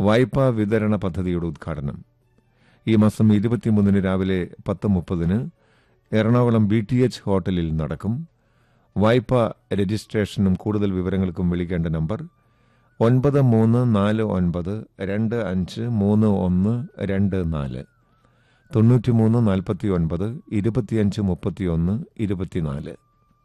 വായ്പാ വിതരണ പദ്ധതിയുടെ ഉദ്ഘാടനം ഈ മാസം ഇരുപത്തിമൂന്നിന് രാവിലെ പത്ത് മുപ്പതിന് എറണാകുളം ബി ടി എച്ച് ഹോട്ടലിൽ നടക്കും വായ്പ രജിസ്ട്രേഷനും കൂടുതൽ വിവരങ്ങൾക്കും വിളിക്കേണ്ട നമ്പർ ഒൻപത് മൂന്ന് നാല് ഒൻപത് രണ്ട് അഞ്ച് മൂന്ന് ഒന്ന് രണ്ട് നാല് തൊണ്ണൂറ്റിമൂന്ന് നാൽപ്പത്തി ഒൻപത് ഇരുപത്തിയഞ്ച് മുപ്പത്തിയൊന്ന് ഇരുപത്തിനാല്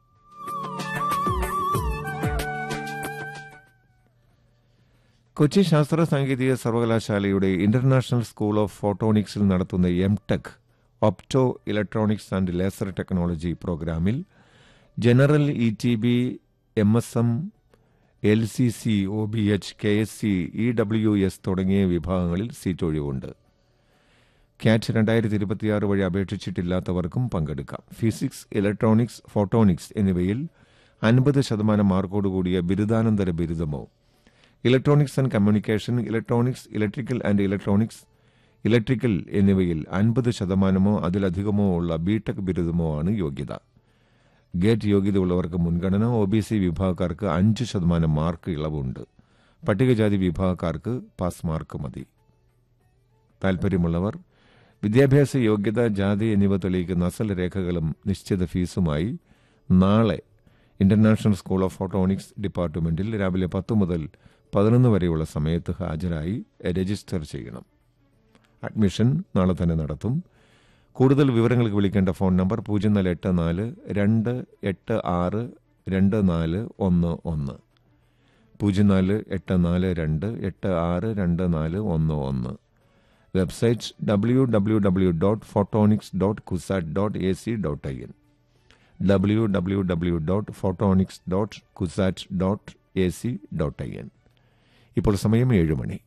കൊച്ചി ശാസ്ത്ര സാങ്കേതിക സർവകലാശാലയുടെ ഇന്റർനാഷണൽ സ്കൂൾ ഓഫ് ഫോട്ടോണിക്സിൽ നടത്തുന്ന M tech opto electronics and laser technology പ്രോഗ്രാമിൽ general E T B M S M L C C O B H K S C E W S തുടങ്ങിയ വിഭാഗങ്ങളിൽ സീറ്റ് ഒഴിവുണ്ട് ക്യാറ്റ് രണ്ടായിരത്തി ഇരുപത്തിയാറ് വഴി അപേക്ഷിച്ചിട്ടില്ലാത്തവർക്കും പങ്കെടുക്കാം ഫിസിക്സ് ഇലക്ട്രോണിക്സ് ഫോട്ടോണിക്സ് എന്നിവയിൽ അൻപത് ശതമാനം മാർക്കോടുകൂടിയ ബിരുദാനന്തര ബിരുദമോ electronics and communication electronics electrical and electronics electrical എന്നിവയിൽ അൻപത് ശതമാനമോ അതിലധികമോ ഉള്ള ബിടെക് ബിരുദമോ ആണ് യോഗ്യത ഗേറ്റ് യോഗ്യതയുള്ളവർക്ക് മുൻഗണന ഒ ബി സി വിഭാഗക്കാർക്ക് അഞ്ച് ശതമാനം മാർക്ക് ഇളവുണ്ട് പട്ടികജാതി വിഭാഗക്കാർക്ക് പാസ് മാർക്ക് മതി താൽപ്പര്യമുള്ളവർ വിദ്യാഭ്യാസ യോഗ്യത ജാതി എന്നിവ തെളിയിക്കുന്ന അസൽ രേഖകളും നിശ്ചിത ഫീസുമായി നാളെ ഇന്റർനാഷണൽ സ്കൂൾ ഓഫ് ഫോട്ടോണിക്സ് ഡിപ്പാർട്ട്മെന്റിൽ രാവിലെ പത്ത് മുതൽ പതിനൊന്ന് വരെയുള്ള സമയത്ത് ഹാജരായി രജിസ്റ്റർ ചെയ്യണം അഡ്മിഷൻ നാളെ തന്നെ നടത്തും കൂടുതൽ വിവരങ്ങൾക്ക് വിളിക്കേണ്ട ഫോൺ നമ്പർ പൂജ്യം നാല് എട്ട് നാല് രണ്ട് എട്ട് ആറ് രണ്ട് നാല് ഒന്ന് ഒന്ന് പൂജ്യം നാല് എട്ട് നാല് രണ്ട് എട്ട് ആറ് രണ്ട് നാല് ഒന്ന് ഒന്ന് website W W W dot photonics dot CUSAT dot A C dot I N W W W dot photonics dot CUSAT dot A C dot I N ഇപ്പോൾ സമയം ഏഴ് മണി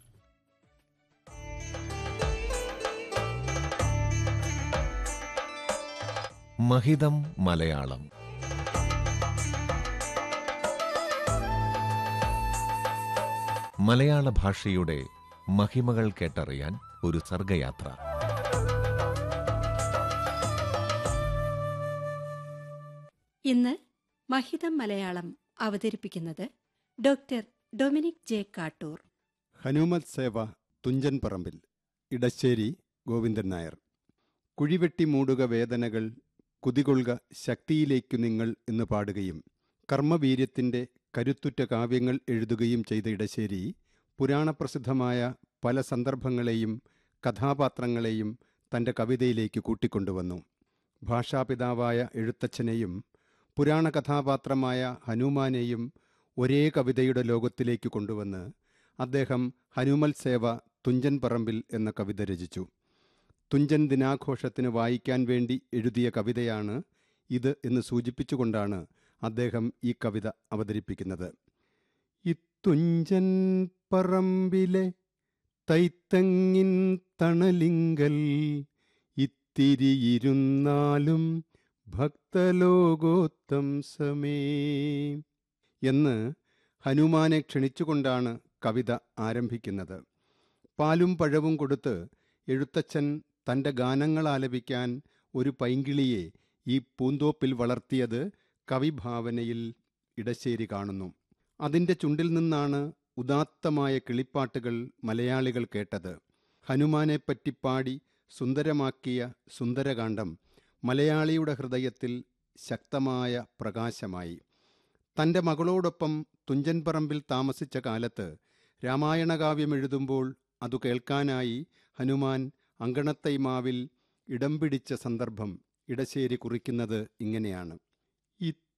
മഹിതം മലയാളം മലയാള ഭാഷയുടെ മഹിമകൾ കേട്ടറിയാൻ ഒരു സർഗയാത്ര ഇന്ന് മഹിതം മലയാളം അവതരിപ്പിക്കുന്നത് doctor Dominic J Kattoor Hanumath Seva Thunchan Parambil Edasseri Govindan Nair കുഴിവെട്ടി മൂടുക വേദനകൾ കുതികൊള്ളുക ശക്തിയിലേക്കു നിങ്ങൾ എന്ന് പാടുകയും കർമ്മവീര്യത്തിൻ്റെ കരുത്തുറ്റ കാവ്യങ്ങൾ എഴുതുകയും ചെയ്ത ഇടശ്ശേരി പുരാണപ്രസിദ്ധമായ പല സന്ദർഭങ്ങളെയും കഥാപാത്രങ്ങളെയും തൻ്റെ കവിതയിലേക്ക് കൂട്ടിക്കൊണ്ടുവന്നു ഭാഷാപിതാവായ എഴുത്തച്ഛനെയും പുരാണ കഥാപാത്രമായ ഹനുമാനെയും ഒരേ കവിതയുടെ ലോകത്തിലേക്ക് കൊണ്ടുവന്ന് അദ്ദേഹം ഹനുമൽ സേവ തുഞ്ചൻ പറമ്പിൽ എന്ന കവിത രചിച്ചു തുഞ്ചൻ ദിനാഘോഷത്തിന് വായിക്കാൻ വേണ്ടി എഴുതിയ കവിതയാണ് ഇത് എന്ന് സൂചിപ്പിച്ചുകൊണ്ടാണ് അദ്ദേഹം ഈ കവിത അവതരിപ്പിക്കുന്നത് ഇത്തുഞ്ചൻ പറമ്പിലെ തൈത്തങ്ങിൻ തണലിങ്കൽ ഇത്തിരിയിരുന്നാലും ഭക്തലോകോത്തം സമേ എന്ന് ഹനുമാനെ ക്ഷണിച്ചുകൊണ്ടാണ് കവിത ആരംഭിക്കുന്നത് പാലും പഴവും കൊടുത്ത് എഴുത്തച്ഛൻ തൻ്റെ ഗാനങ്ങൾ ആലപിക്കാൻ ഒരു പൈങ്കിളിയെ ഈ പൂന്തോപ്പിൽ വളർത്തിയത് കവിഭാവനയിൽ ഇടശ്ശേരി കാണുന്നു അതിൻ്റെ ചുണ്ടിൽ നിന്നാണ് ഉദാത്തമായ കിളിപ്പാട്ടുകൾ മലയാളികൾ കേട്ടത് ഹനുമാനെപ്പറ്റി പാടി സുന്ദരമാക്കിയ സുന്ദരകാന്ഡം മലയാളിയുടെ ഹൃദയത്തിൽ ശക്തമായ പ്രകാശമായി തൻ്റെ മകളോടൊപ്പം തുഞ്ചൻപറമ്പിൽ താമസിച്ച കാലത്ത് രാമായണകാവ്യം എഴുതുമ്പോൾ അതു കേൾക്കാനായി ഹനുമാൻ അങ്കണത്തൈമാവിൽ ഇടം പിടിച്ച സന്ദർഭം ഇടശ്ശേരി കുറിക്കുന്നത് ഇങ്ങനെയാണ്